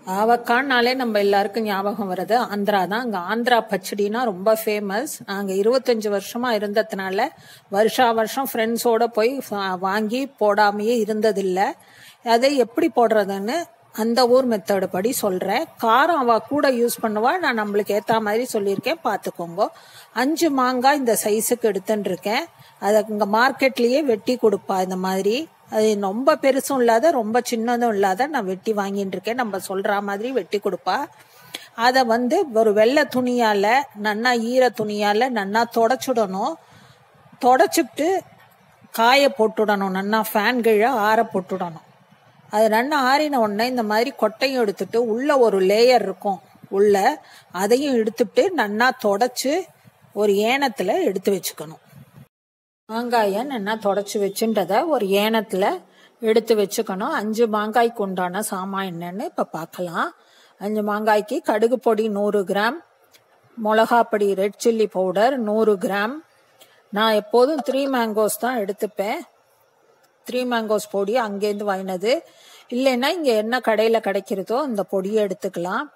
ஆவக்கான்னாலே நம்ம எல்லாருக்கும் ஞாபகம் வருது ஆந்திரா தான் அங்கே ஆந்திரா பச்சடினா ரொம்ப ஃபேமஸ் நாங்கள் இருபத்தஞ்சி வருஷமா இருந்ததுனால வருஷா வருஷம் ஃப்ரெண்ட்ஸோட போய் வா- வாங்கி போடாமையே இருந்ததில்லை அதை எப்படி போடுறதுன்னு அந்த ஊர் மெத்தடு படி சொல்கிறேன் காரம் அவ கூட யூஸ் பண்ணுவா நான் நம்மளுக்கு ஏற்ற மாதிரி சொல்லியிருக்கேன் பார்த்துக்கோங்க அஞ்சு மாங்காய் இந்த சைஸுக்கு எடுத்துன்னு இருக்கேன் அதை இங்கே மார்க்கெட்லேயே வெட்டி கொடுப்பா இந்த மாதிரி அது ரொம்ப பெருசும் இல்லாத ரொம்ப சின்னதும் இல்லாத நான் வெட்டி வாங்கிட்டு இருக்கேன் நம்ம சொல்ற மாதிரி வெட்டி கொடுப்பா அதை வந்து ஒரு வெள்ளை துணியால நன்னா ஈர துணியால நன்னா தொடச்சுடணும் தொடச்சிட்டு காய போட்டுடணும் நன்னா ஃபேன் கீழே ஆற போட்டுடணும் அது நன்னா ஆறின உடனே இந்த மாதிரி கொட்டையும் எடுத்துட்டு உள்ள ஒரு லேயர் இருக்கும் உள்ள அதையும் எடுத்துட்டு நன்னா தொடச்சு ஒரு ஏனத்துல எடுத்து வச்சுக்கணும் மாங்காயை நல்லா தொடச்சி வச்சுன்றத ஒரு ஏனத்தில் எடுத்து வச்சுக்கணும் அஞ்சு மாங்காய்க்கு உண்டான சாமான் என்னன்னு இப்போ பார்க்கலாம் அஞ்சு மாங்காய்க்கு கடுகு பொடி நூறு கிராம் மிளகா பொடி ரெட் சில்லி பவுடர் நூறு கிராம் நான் எப்போதும் த்ரீ மேங்கோஸ் தான் எடுத்துப்பேன் த்ரீ மேங்கோஸ் பொடி அங்கேருந்து வாங்கினது இல்லைன்னா இங்கே என்ன கடையில் கிடைக்கிறதோ அந்த பொடியை எடுத்துக்கலாம்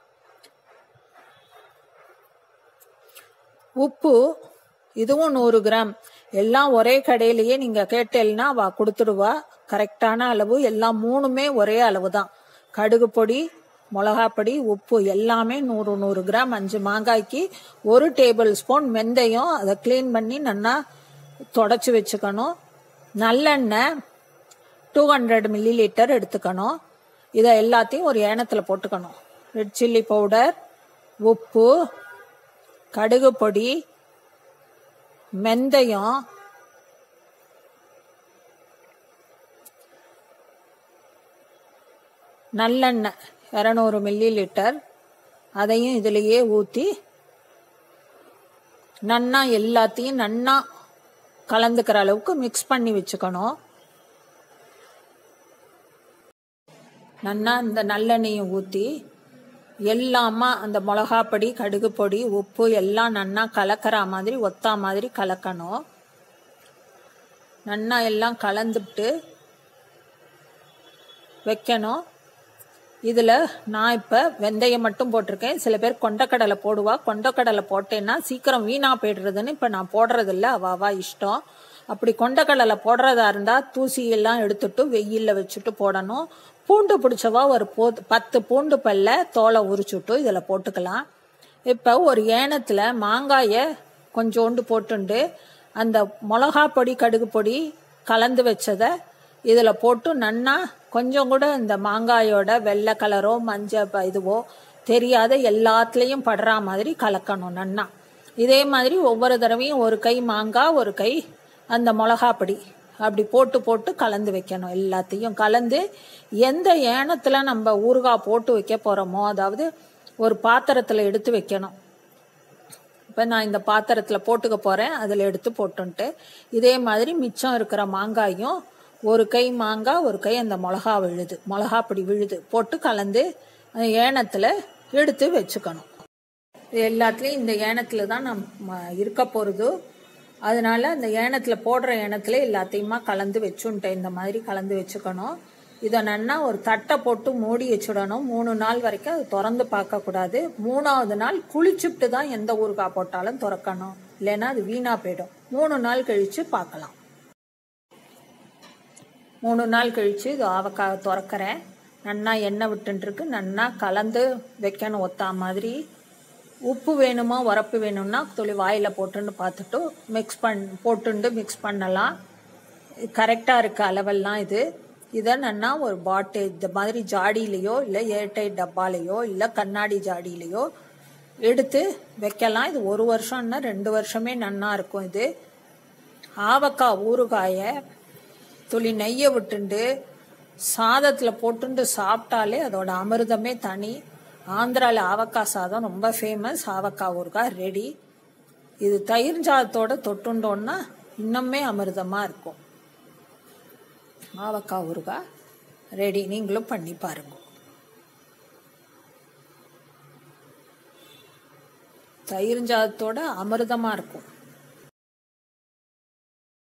உப்பு இதுவும் நூறு கிராம் எல்லாம் ஒரே கடையிலேயே நீங்க கேட்டேன்னா அவ கொடுத்துடுவா கரெக்டான அளவு எல்லாம் மூணுமே ஒரே அளவு தான் கடுகு பொடி மிளகா பொடி உப்பு எல்லாமே நூறு நூறு கிராம் அஞ்சு மாங்காய்க்கு ஒரு டேபிள் ஸ்பூன் வெந்தயம் அதை க்ளீன் பண்ணி நல்லா தொடச்சி வச்சுக்கணும் நல்லெண்ணெய் டூ ஹண்ட்ரட் மில்லி லிட்டர் எடுத்துக்கணும் இதை எல்லாத்தையும் ஒரு ஏனத்தில் போட்டுக்கணும் ரெட் சில்லி பவுடர் உப்பு கடுகு பொடி வெந்தயம் நல்லெண்ணெய் இரநூறு மில்லி லிட்டர் அதையும் இதுலேயே ஊற்றி நன்னா எல்லாத்தையும் நன்னா கலந்துக்கிற அளவுக்கு மிக்ஸ் பண்ணி வச்சுக்கணும் நன்னா இந்த நல்லெண்ணெயும் ஊற்றி எல்லாமா அந்த மிளகா பொடி கடுகு பொடி உப்பு எல்லாம் நன்னா கலக்கிற மாதிரி ஒத்தா மாதிரி கலக்கணும் நன்னா எல்லாம் கலந்துட்டு வைக்கணும் இதில் நான் இப்போ வெந்தயம் மட்டும் போட்டிருக்கேன் சில பேர் கொண்டக்கடலை போடுவா கொண்டக்கடலை போட்டேன்னா சீக்கிரம் வீணா போயிடுறதுன்னு இப்போ நான் போடுறதில்ல அவாவா இஷ்டம் அப்படி கொண்டக்கடலை போடுறதா இருந்தால் தூசியெல்லாம் எடுத்துட்டு வெயிலில் வச்சுட்டு போடணும் பூண்டு பிடிச்சவா ஒரு போ பத்து பூண்டு பல்ல தோலை உரிச்சுட்டு இதில் போட்டுக்கலாம் இப்போ ஒரு ஏனத்தில் மாங்காயை கொஞ்சோண்டு போட்டுண்டு அந்த மிளகா பொடி கடுகு பொடி கலந்து வச்சதை இதில் போட்டு நன்னா கொஞ்சம் கூட இந்த மாங்காயோட வெள்ளை கலரோ மஞ்சள் ப- இதுவோ தெரியாத எல்லாத்துலேயும் படுற மாதிரி கலக்கணும் நன்னா இதே மாதிரி ஒவ்வொரு தடவையும் ஒரு கை மாங்காய் ஒரு கை அந்த மிளகா பொடி அப்படி போட்டு போட்டு கலந்து வைக்கணும் எல்லாத்தையும் கலந்து எந்த ஏனத்தில் நம்ம ஊறுகாய் போட்டு வைக்க போகிறோமோ அதாவது ஒரு பாத்திரத்தில் எடுத்து வைக்கணும் இப்போ நான் இந்த பாத்திரத்தில் போட்டுக்க போகிறேன் அதில் எடுத்து போட்டுன்ட்டு இதே மாதிரி மிச்சம் இருக்கிற மாங்காயும் ஒரு கை மாங்காய் ஒரு கை அந்த மிளகா விழுது மிளகா பொடி விழுது போட்டு கலந்து அந்த ஏனத்தில் எடுத்து வச்சுக்கணும் இது எல்லாத்துலேயும் இந்த ஏனத்தில் தான் நம்ம இருக்க போகிறது அதனால அந்த ஏனத்தில் போடுற ஏனத்தில் எல்லாத்தையுமா கலந்து வச்சுன்ட்டேன் இந்த மாதிரி கலந்து வச்சுக்கணும் இதை நன்னா ஒரு தட்டை போட்டு மூடி வச்சுடணும் மூணு நாள் வரைக்கும் அது திறந்து பார்க்கக்கூடாது மூணாவது நாள் குளிச்சுட்டு தான் எந்த ஊறுகாய் போட்டாலும் திறக்கணும் இல்லைன்னா அது வீணா போயிடும் மூணு நாள் கழிச்சு பார்க்கலாம் மூணு நாள் கழிச்சு இது ஆவக்காய் திறக்கிறேன் நன்னா எண்ணெய் விட்டுருக்கு நன்னா கலந்து வைக்கணும் ஒத்தா மாதிரி உப்பு வேணுமா உரப்பு வேணும்னா துளி வாயில் போட்டுன்னு பார்த்துட்டு மிக்ஸ் பண் போட்டுண்டு மிக்ஸ் பண்ணலாம் கரெக்டாக இருக்க அளவெல்லாம் இது இதை நன்னா ஒரு பாட்டு இந்த மாதிரி ஜாடியிலையோ இல்லை ஏர்டைட் டப்பாலையோ இல்லை கண்ணாடி ஜாடியிலையோ எடுத்து வைக்கலாம் இது ஒரு வருஷம்னா ரெண்டு வருஷமே நன்னா இருக்கும் இது ஆவக்காய் ஊறுகாயை துளி நெய்யை விட்டுண்டு சாதத்தில் போட்டுண்டு சாப்பிட்டாலே அதோட அமிர்தமே தனி ஆந்திராவில் ஆவக்காய் சாதம் ரொம்ப ஃபேமஸ் ஆவக்காய் ஊறுகாய் ரெடி இது தயிர் சாதத்தோட தொட்டுண்டோன்னா இன்னுமே அமிர்தமாக இருக்கும் ஆவக்காய் ஊறுகாய் ரெடி நீங்களும் பண்ணி பாருங்க தயிர் சாதத்தோட அமிர்தமாக இருக்கும்